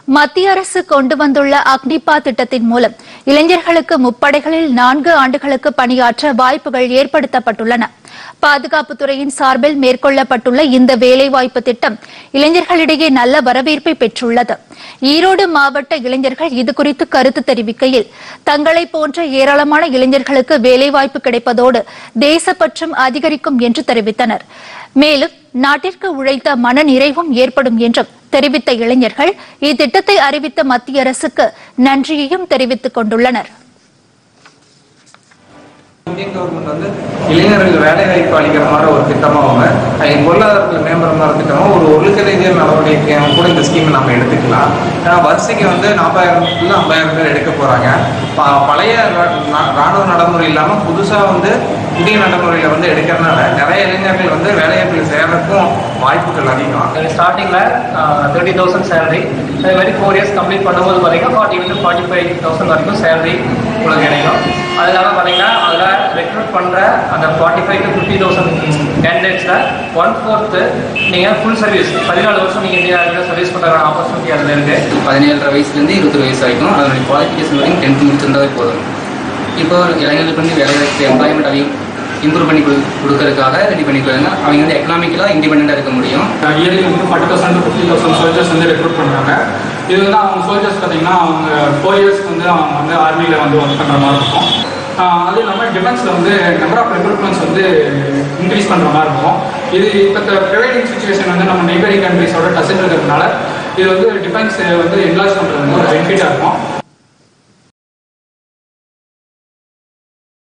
மத்திய அரசு கொண்டு வந்துள்ள அக்னிபா திட்டத்தின் மூலம் இளைஞர்களுக்கு முப்படைகளில் நான்கு ஆண்டுகளுக்கு பணியாற்ற வாய்ப்புகள் ஏற்படுத்தப்பட்டுள்ளன பாதுகாப்புத் துறையின் சார்பில் மேற்கொள்ளப்பட்டுள்ள இந்த வேலைவாய்ப்பு திட்டம் இளைஞர்களிடையே நல்ல வரவேற்பை பெற்றுள்ளது ஈரோடு மாவட்ட இளைஞர்கள் இதுகுறித்து கருத்து தெரிவிக்கையில் தங்களைப் போன்ற ஏராளமான இளைஞர்களுக்கு வேலைவாய்ப்பு கிடைப்பதோடு தேசப்பற்றும் அதிகரிக்கும் என்று தெரிவித்தனர் மேலும் நாட்டிற்கு உழைத்த மன நிறைவும் ஏற்படும் என்றும் தெரிவித்த இளைஞர்கள் இத்திட்டத்தை அறிவித்த மத்திய அரசுக்கு நன்றியையும் தெரிவித்துக் கொண்டுள்ளனர் இந்தியன் கவர்மெண்ட் வந்து இளைஞர்களுக்கு வேலை வாய்ப்பு அளிக்கிற மாதிரி ஒரு திட்டமாகவும் அவங்க பொருளாதாரத்தில் மேம்படுற மாதிரி திட்டமும் ஒரு ஒழுக்க ரீதியில் நடவடிக்கை கூட இந்த ஸ்கீமை நம்ம எடுத்துக்கலாம் ஏன்னா வரிசைக்கு வந்து நாற்பதாயிரத்துல ஐம்பதாயிரம் பேர் எடுக்க போகிறாங்க பழைய ரா- ரா- ராணுவ நடைமுறை இல்லாமல் புதுசாக வந்து புதிய நடைமுறையில் வந்து எடுக்கிறதுனால நிறைய இளைஞர்கள் வந்து வேலைவாய்ப்பில் சேர்றதுக்கும் வாய்ப்புகள் அதிகம் ஸ்டார்டிங்கில் தேர்ட்டி தௌசண்ட் சேலரி அதே மாதிரி ஃபோர் இயர்ஸ் கம்ப்ளீட் பண்ணும்போது பார்த்தீங்கன்னா ஃபார்ட்டி வந்து ஃபார்ட்டி ஃபைவ் தௌசண்ட் வரைக்கும் சேலரி உங்களுக்கு கிடைக்கும் அது இல்லாமல் பார்த்தீங்கன்னா அதில் ரெக்ரூட் பண்ணுற அந்த forty five to fifty thousand கேண்டிடேட்ஸில் ஒன் ஃபோர்த்து நீங்கள் ஃபுல் சர்வீஸ் பதினாலு வருஷம் நீங்கள் இந்தியாவில் சர்வீஸ் பண்ணுறதுக்கான ஆப்பர்ச்சுனிட்டி அதில் இருக்குது பதினேழரை வயசுலேருந்து இருபது வயசு வரைக்கும் அதனுடைய குவாலிஃபிகேஷன் வரைக்கும் டென்த்து முடிச்சிருந்தாவே போதும் இப்போ இளைஞர்களுக்கு வந்து வேலை வாய்ப்பு எம்ப்ளாய்மெண்ட் அதையும் இம்ப்ரூவ் பண்ணி கொடு கொடுக்கறதுக்காக ரெடி பண்ணிக்கிறாங்க அவங்க வந்து எக்கனாமிக்கலாக இண்டிபெண்ட்டாக இருக்க முடியும் இயர்லி வந்து forty thousand fifty thousand soldiers வந்து ரெக்ரூட் பண்ணுறாங்க இது வந்து அவங்க சோல்ஜர்ஸ் பார்த்தீங்கன்னா அவங்க ஃபோர் இயர்ஸ்க்கு வந்து அவங்க வந்து ஆர்மியில் வந்து ஒர்க் பண்ணுற மாதிரி இருக்கும் ஆஹ் அது இல்லாமல் டிஃபென்ஸில் வந்து நம்பர் ஆஃப் ரெக்ரூட்மெண்ட்ஸ் வந்து இன்க்ரீஸ் பண்ணுற மாதிரி இருக்கும் இது இப்போ ப்ரிவைடிங் சுச்சுவேஷன் வந்து நம்ம நெய்பரிங் கண்ட்ரிஸோட டசன் இருக்கிறதுனால இது வந்து டிஃபென்ஸ் வந்து என்லார்ஜ் பண்ணுறது வந்து ஒரு பெனிஃபிட்டாக இருக்கும்